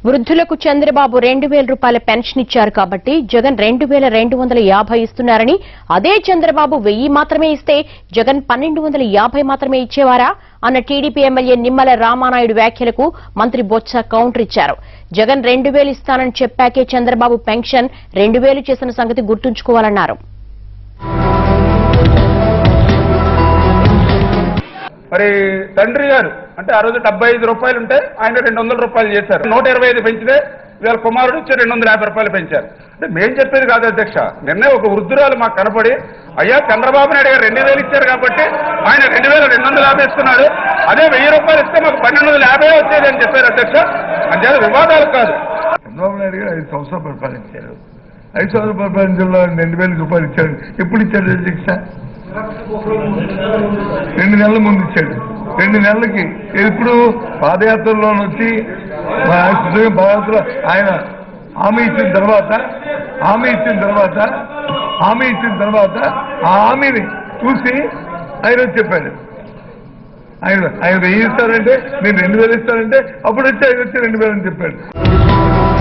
వృద్ధులకు చంద్రబాబు రెండు వేల రూపాయల పెన్షన్ ఇచ్చారు కాబట్టి జగన్ రెండు వేల రెండు వందల యాభై ఇస్తున్నారని అదే చంద్రబాబు వెయ్యి మాత్రమే ఇస్తే జగన్ పన్నెండు వందల యాభై మాత్రమే ఇచ్చేవారా అన్న టీడీపీ ఎమ్మెల్యే నిమ్మల రామానాయుడు వ్యాఖ్యలకు మంత్రి బొత్స కౌంటర్ ఇచ్చారు జగన్ రెండు వేలు ఇస్తానని చెప్పాకే చంద్రబాబు పెన్షన్ రెండు వేలు చేసిన సంగతి గుర్తుంచుకోవాలన్నారు మరి తండ్రి గారు అంటే ఆ రోజు డెబ్బై ఐదు రూపాయలు ఉంటే ఆయన రెండు వందల రూపాయలు చేశారు నూట ఇరవై ఐదు పెంచితే ఇవాళ కుమారుడు వచ్చి రెండు వందల యాభై రూపాయలు పెంచారు అంటే మేం చెప్పేది కాదు అధ్యక్ష నిన్నే ఒక వృద్ధురాలు మాకు కనపడి అయ్యా చంద్రబాబు నాయుడు గారు రెండు వేలు ఇచ్చారు కాబట్టి ఆయన రెండు వేల రెండు వందల యాభై ఇస్తున్నాడు అదే వెయ్యి రూపాయలు ఇస్తే మాకు పన్నెండు వందల యాభై వచ్చేది అని చెప్పారు అధ్యక్ష అంతే వివాదాలు కాదు చంద్రబాబు నాయుడు గారు ఐదు సంవత్సరాలు పరిపాలించారు ఐదు సంవత్సరాల పరిపాలించడంలో రెండు వేల రూపాయలు ఇచ్చాడు ఎప్పుడు ఇచ్చాడు అధ్యక్ష రెండు నెలల ముందు ఇచ్చాడు రెండు నెలలకి ఎప్పుడు పాదయాత్రలో వచ్చి మా సుదీర్ఘ పాదయాత్ర ఆయన హామీ ఇచ్చిన తర్వాత హామీ ఇచ్చిన తర్వాత హామీ ఇచ్చిన తర్వాత ఆ హామీని చూసి ఆయన వచ్చి చెప్పాడు ఆయన ఆయన వెయ్యి ఇస్తారంటే నేను రెండు వేలు ఇస్తానంటే అప్పుడు వచ్చి ఆయన వచ్చి రెండు వేలు అని చెప్పాడు